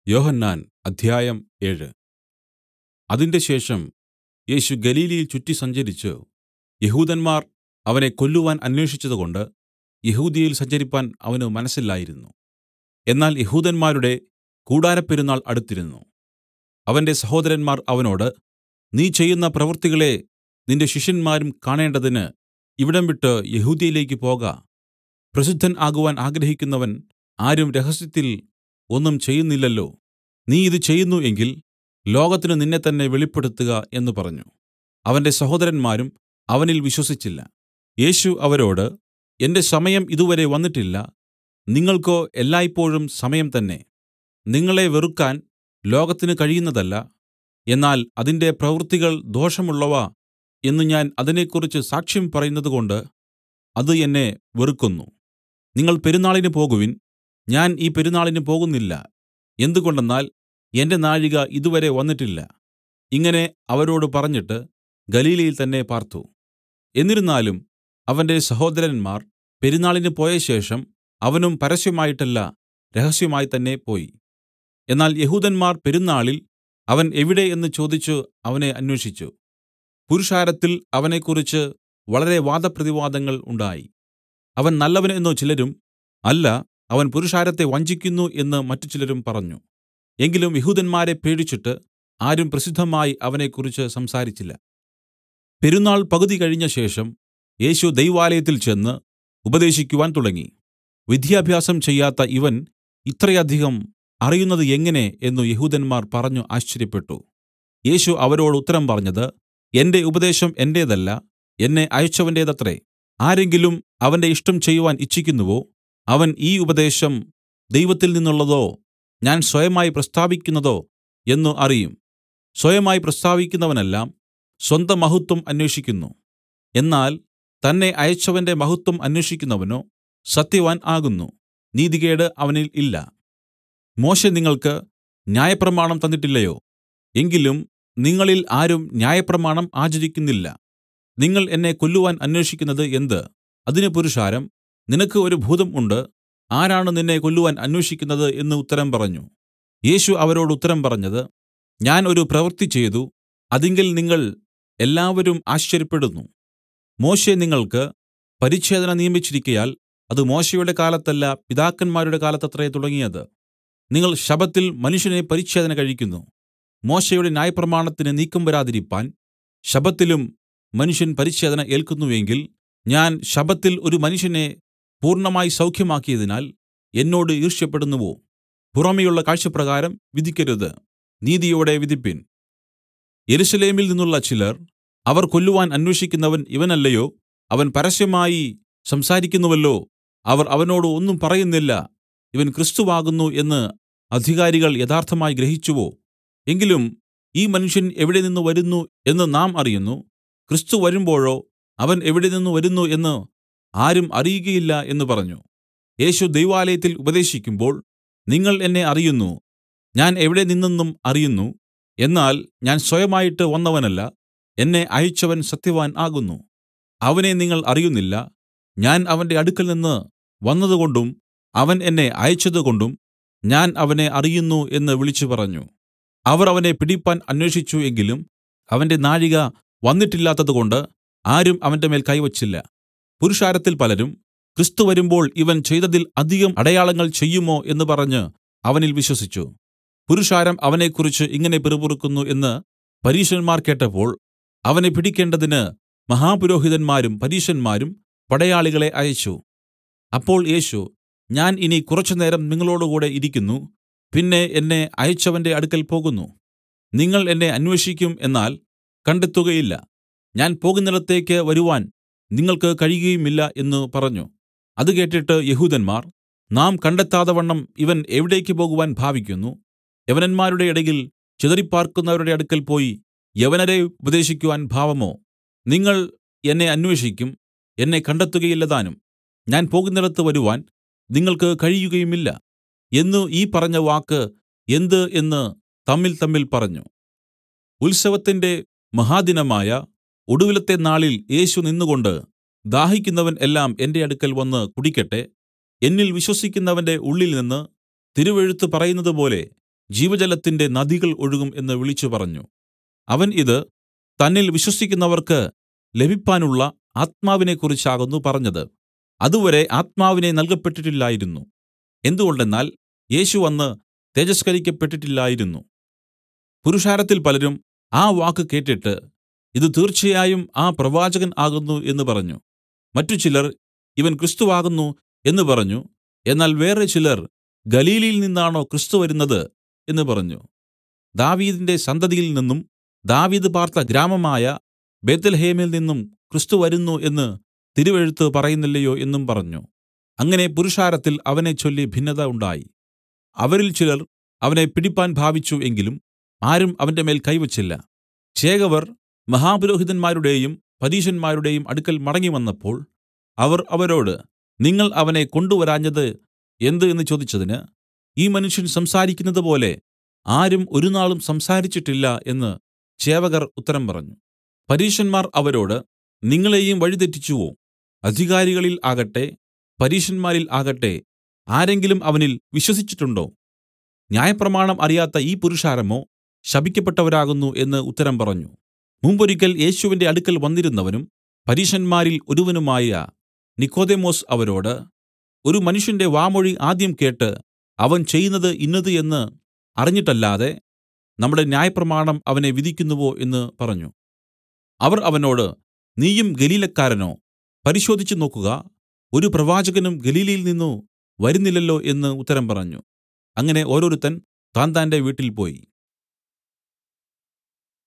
യോഹന്നാൻ അദ്ധ്യായം ഏഴ് അതിൻറെശേഷം യേശു ഗലീലയിൽ ചുറ്റി സഞ്ചരിച്ചു യെഹൂദന്മാർ അവനെ കൊല്ലുവാൻ അന്വേഷിച്ചതുകൊണ്ട് യെഹൂദ്യയിൽ സഞ്ചരിപ്പാൻ അവന് മനസ്സില്ലായിരുന്നു എന്നാൽ യെഹൂദന്മാരുടെ കൂടാരപ്പെരുന്നാൾ അടുത്തിരുന്നു അവന്റെ സഹോദരന്മാർ അവനോട് നീ ചെയ്യുന്ന പ്രവൃത്തികളെ നിന്റെ ശിഷ്യന്മാരും കാണേണ്ടതിന് ഇവിടം വിട്ട് യെഹൂദ്യയിലേക്ക് പോക പ്രസിദ്ധൻ ആകുവാൻ ആഗ്രഹിക്കുന്നവൻ ആരും രഹസ്യത്തിൽ ഒന്നും ചെയ്യുന്നില്ലല്ലോ നീ ഇത് ചെയ്യുന്നു എങ്കിൽ ലോകത്തിനു നിന്നെത്തന്നെ വെളിപ്പെടുത്തുക എന്ന് പറഞ്ഞു അവന്റെ സഹോദരന്മാരും അവനിൽ വിശ്വസിച്ചില്ല യേശു അവരോട് എന്റെ സമയം ഇതുവരെ വന്നിട്ടില്ല നിങ്ങൾക്കോ എല്ലായ്പോഴും സമയം തന്നെ നിങ്ങളെ വെറുക്കാൻ ലോകത്തിന് കഴിയുന്നതല്ല എന്നാൽ അതിന്റെ പ്രവൃത്തികൾ ദോഷമുള്ളവ എന്ന് ഞാൻ അതിനെക്കുറിച്ച് സാക്ഷ്യം പറയുന്നതുകൊണ്ട് അത് എന്നെ വെറുക്കുന്നു നിങ്ങൾ പെരുന്നാളിന് പോകുവിൻ ഞാൻ ഈ പെരുന്നാളിന് പോകുന്നില്ല എന്തുകൊണ്ടെന്നാൽ എന്റെ നാഴിക ഇതുവരെ വന്നിട്ടില്ല ഇങ്ങനെ അവരോട് പറഞ്ഞിട്ട് ഗലീലയിൽ തന്നെ പാർത്തു എന്നിരുന്നാലും അവന്റെ സഹോദരന്മാർ പെരുന്നാളിന് പോയശേഷം അവനും പരസ്യമായിട്ടല്ല രഹസ്യമായി തന്നെ പോയി എന്നാൽ യെഹൂദന്മാർ പെരുന്നാളിൽ അവൻ എവിടെ എന്ന് ചോദിച്ചു അവനെ അന്വേഷിച്ചു പുരുഷാരത്തിൽ അവനെക്കുറിച്ച് വളരെ വാദപ്രതിവാദങ്ങൾ ഉണ്ടായി അവൻ നല്ലവൻ എന്നു ചിലരും അല്ല അവൻ പുരുഷാരത്തെ വഞ്ചിക്കുന്നു എന്ന് മറ്റു ചിലരും പറഞ്ഞു എങ്കിലും യെഹൂദന്മാരെ പേടിച്ചിട്ട് ആരും പ്രസിദ്ധമായി അവനെക്കുറിച്ച് സംസാരിച്ചില്ല പെരുന്നാൾ പകുതി കഴിഞ്ഞ ശേഷം യേശു ദൈവാലയത്തിൽ ചെന്ന് ഉപദേശിക്കുവാൻ തുടങ്ങി വിദ്യാഭ്യാസം ചെയ്യാത്ത ഇവൻ ഇത്രയധികം അറിയുന്നത് എങ്ങനെ എന്നു യെഹൂദന്മാർ പറഞ്ഞു ആശ്ചര്യപ്പെട്ടു യേശു അവരോട് ഉത്തരം പറഞ്ഞത് എന്റെ ഉപദേശം എന്റേതല്ല എന്നെ അയച്ചവന്റേതത്രേ ആരെങ്കിലും അവന്റെ ഇഷ്ടം ചെയ്യുവാൻ ഇച്ഛിക്കുന്നുവോ അവൻ ഈ ഉപദേശം ദൈവത്തിൽ നിന്നുള്ളതോ ഞാൻ സ്വയമായി പ്രസ്താവിക്കുന്നതോ എന്നു അറിയും സ്വയമായി പ്രസ്താവിക്കുന്നവനെല്ലാം സ്വന്തം മഹത്വം അന്വേഷിക്കുന്നു എന്നാൽ തന്നെ അയച്ചവന്റെ മഹത്വം അന്വേഷിക്കുന്നവനോ സത്യവാൻ ആകുന്നു നീതികേട് അവനിൽ ഇല്ല മോശെ നിങ്ങൾക്ക് ന്യായപ്രമാണം തന്നിട്ടില്ലയോ എങ്കിലും നിങ്ങളിൽ ആരും ന്യായപ്രമാണം ആചരിക്കുന്നില്ല നിങ്ങൾ എന്നെ കൊല്ലുവാൻ അന്വേഷിക്കുന്നത് എന്ത് അതിന് പുരുഷാരം നിനക്ക് ഒരു ഭൂതം ഉണ്ട് ആരാണ് നിന്നെ കൊല്ലുവാൻ അന്വേഷിക്കുന്നത് എന്ന് ഉത്തരം പറഞ്ഞു യേശു അവരോട് ഉത്തരം പറഞ്ഞത് ഞാൻ ഒരു പ്രവൃത്തി ചെയ്തു അതിങ്കൽ നിങ്ങൾ എല്ലാവരും ആശ്ചര്യപ്പെടുന്നു മോശെ നിങ്ങൾക്ക് പരിച്ഛേദന നിയമിച്ചിരിക്കയാൽ അത് മോശെയുടെ കാലത്തല്ല പിതാക്കന്മാരുടെ കാലത്തത്രേ തുടങ്ങിയത് നിങ്ങൾ ശബത്തിൽ മനുഷ്യനെ പരിച്ഛേദന കഴിക്കുന്നു മോശെയുടെ ന്യായപ്രമാണത്തിന് നീക്കം വരാതിരിപ്പാൻ ശബത്തിലും മനുഷ്യൻ പരിച്ഛേദന ഏൽക്കുന്നു എങ്കിൽ ഞാൻ ശബത്തിൽ ഒരു മനുഷ്യനെ പൂർണ്ണമായി സൗഖ്യമാക്കിയതിനാൽ എന്നോട് ഈർഷ്യപ്പെടുന്നുവോ പുറമെയുള്ള കാഴ്ചപ്രകാരം വിധിക്കരുത് നീതിയോടെ വിധിപ്പിൻ യെരൂശലേമിൽ നിന്നുള്ള ചിലർ അവർ കൊല്ലുവാൻ അന്വേഷിക്കുന്നവൻ ഇവനല്ലയോ അവൻ പരസ്യമായി സംസാരിക്കുന്നുവല്ലോ അവർ അവനോട് ഒന്നും പറയുന്നില്ല ഇവൻ ക്രിസ്തുവാകുന്നു എന്ന് അധികാരികൾ യഥാർത്ഥമായി ഗ്രഹിച്ചുവോ എങ്കിലും ഈ മനുഷ്യൻ എവിടെ നിന്ന് വരുന്നു എന്ന് നാം അറിയുന്നു ക്രിസ്തു വരുമ്പോഴോ അവൻ എവിടെ നിന്ന് വരുന്നു എന്ന് ആരും അറിയുകയില്ല എന്ന് പറഞ്ഞു യേശു ദൈവാലയത്തിൽ ഉപദേശിക്കുമ്പോൾ നിങ്ങൾ എന്നെ അറിയുന്നു ഞാൻ എവിടെ നിന്നെന്നും അറിയുന്നു എന്നാൽ ഞാൻ സ്വയമായിട്ട് വന്നവനല്ല എന്നെ അയച്ചവൻ സത്യവാൻ ആകുന്നു അവനെ നിങ്ങൾ അറിയുന്നില്ല ഞാൻ അവന്റെ അടുക്കൽ നിന്ന് വന്നതുകൊണ്ടും അവൻ എന്നെ അയച്ചതുകൊണ്ടും ഞാൻ അവനെ അറിയുന്നു എന്ന് വിളിച്ചു പറഞ്ഞു അവർ അവനെ പിടിപ്പാൻ അന്വേഷിച്ചു എങ്കിലും അവന്റെ നാഴിക വന്നിട്ടില്ലാത്തതുകൊണ്ട് ആരും അവന്റെ മേൽ കൈവച്ചില്ല പുരുഷാരത്തിൽ പലരും ക്രിസ്തു വരുമ്പോൾ ഇവൻ ചെയ്തതിൽ അധികം അടയാളങ്ങൾ ചെയ്യുമോ എന്ന് പറഞ്ഞ് അവനിൽ വിശ്വസിച്ചു പുരുഷാരം അവനെക്കുറിച്ച് ഇങ്ങനെ പിറുപിറുക്കുന്നു എന്ന് പരീശന്മാർ കേട്ടപ്പോൾ അവനെ പിടിക്കേണ്ടതിന് മഹാപുരോഹിതന്മാരും പരീശന്മാരും പടയാളികളെ അയച്ചു അപ്പോൾ യേശു ഞാൻ ഇനി കുറച്ചുനേരം നിങ്ങളോടുകൂടെ ഇരിക്കുന്നു പിന്നെ എന്നെ അയച്ചവന്റെ അടുക്കൽ പോകുന്നു നിങ്ങൾ എന്നെ അന്വേഷിക്കും എന്നാൽ കണ്ടെത്തുകയില്ല ഞാൻ പോകുന്നിടത്തേക്ക് വരുവാൻ നിങ്ങൾക്ക് കഴിയുകയുമില്ല എന്ന് പറഞ്ഞു അത് കേട്ടിട്ട് യഹൂദന്മാർ നാം കണ്ടെത്താതവണ്ണം ഇവൻ എവിടേക്ക് പോകുവാൻ ഭാവിക്കുന്നു യവനന്മാരുടെ ഇടയിൽ ചിതറിപ്പാർക്കുന്നവരുടെ അടുക്കൽ പോയി യവനരെ ഉപദേശിക്കുവാൻ ഭാവമോ നിങ്ങൾ എന്നെ അന്വേഷിക്കും എന്നെ കണ്ടെത്തുകയില്ലതാനും ഞാൻ പോകുന്നിടത്ത് വരുവാൻ നിങ്ങൾക്ക് കഴിയുകയുമില്ല എന്നു ഈ പറഞ്ഞ വാക്ക് എന്ത് എന്ന് തമ്മിൽ തമ്മിൽ പറഞ്ഞു ഉത്സവത്തിന്റെ മഹാദിനമായ ഒടുവിലത്തെ നാളിൽ യേശു നിന്നുകൊണ്ട് ദാഹിക്കുന്നവൻ എല്ലാം എന്റെ അടുക്കൽ വന്നു കുടിക്കട്ടെ എന്നിൽ വിശ്വസിക്കുന്നവന്റെ ഉള്ളിൽ നിന്ന് തിരുവെഴുത്ത് പറയുന്നതുപോലെ ജീവജലത്തിന്റെ നദികൾ ഒഴുകും എന്ന് വിളിച്ചു പറഞ്ഞു അവൻ ഇത് തന്നിൽ വിശ്വസിക്കുന്നവർക്ക് ലഭിപ്പാനുള്ള ആത്മാവിനെക്കുറിച്ചാകുന്നു പറഞ്ഞത് അതുവരെ ആത്മാവിനെ നൽകപ്പെട്ടിട്ടില്ലായിരുന്നു എന്തുകൊണ്ടെന്നാൽ യേശു അന്ന് തേജസ്കരിക്കപ്പെട്ടിട്ടില്ലായിരുന്നു പുരുഷാരത്തിൽ പലരും ആ വാക്ക് കേട്ടിട്ട് ഇത് തീർച്ചയായും ആ പ്രവാചകൻ ആകുന്നു എന്ന് പറഞ്ഞു മറ്റു ചിലർ ഇവൻ ക്രിസ്തു ആകുന്നു എന്ന് പറഞ്ഞു എന്നാൽ വേറെ ചിലർ ഗലീലയിൽ നിന്നാണോ ക്രിസ്തു വരുന്നത് എന്ന് പറഞ്ഞു ദാവീദിന്റെ സന്തതിയിൽ നിന്നും ദാവീദ് പാർത്ത ഗ്രാമമായ ബേത്ത്ലേഹേമിൽ നിന്നും ക്രിസ്തു വരുന്നു എന്ന് തിരുവെഴുത്ത് പറയുന്നില്ലയോ എന്നും പറഞ്ഞു അങ്ങനെ പുരുഷാരത്തിൽ അവനെ ചൊല്ലി ഭിന്നത ഉണ്ടായി അവരിൽ ചിലർ അവനെ പിടിപ്പാൻ ഭാവിച്ചു എങ്കിലും ആരും അവന്റെ മേൽ കൈവച്ചില്ല ചേവകർ മഹാപുരോഹിതന്മാരുടെയും പരീശന്മാരുടെയും അടുക്കൽ മടങ്ങിവന്നപ്പോൾ അവർ അവരോട് നിങ്ങൾ അവനെ കൊണ്ടുവരാഞ്ഞത് എന്ത് എന്ന് ചോദിച്ചതിന് ഈ മനുഷ്യൻ സംസാരിക്കുന്നത് പോലെ ആരും ഒരുനാളും സംസാരിച്ചിട്ടില്ല എന്ന് ചേവകർ ഉത്തരം പറഞ്ഞു പരീശന്മാർ അവരോട് നിങ്ങളെയും വഴിതെറ്റിച്ചുവോ അധികാരികളിൽ ആകട്ടെ പരീശന്മാരിൽ ആകട്ടെ ആരെങ്കിലും അവനിൽ വിശ്വസിച്ചിട്ടുണ്ടോ ന്യായപ്രമാണം അറിയാത്ത ഈ പുരുഷാരമോ ശപിക്കപ്പെട്ടവരാകുന്നു എന്ന് ഉത്തരം പറഞ്ഞു മുമ്പൊരിക്കൽ യേശുവിന്റെ അടുക്കൽ വന്നിരുന്നവനും പരീശന്മാരിൽ ഒരുവനുമായ നിക്കോദെമോസ് അവരോട് ഒരു മനുഷ്യന്റെ വാമൊഴി ആദ്യം കേട്ട് അവൻ ചെയ്യുന്നത് ഇന്നത് എന്ന് അറിഞ്ഞിട്ടല്ലാതെ നമ്മുടെ ന്യായപ്രമാണം അവനെ വിധിക്കുന്നുവോ എന്ന് പറഞ്ഞു അവർ അവനോട് നീയും ഗലീലക്കാരനോ പരിശോധിച്ചു നോക്കുക ഒരു പ്രവാചകനും ഗലീലയിൽ നിന്നു വരുന്നില്ലല്ലോ എന്ന് ഉത്തരം പറഞ്ഞു അങ്ങനെ ഓരോരുത്തൻ താന്താന്റെ വീട്ടിൽ പോയി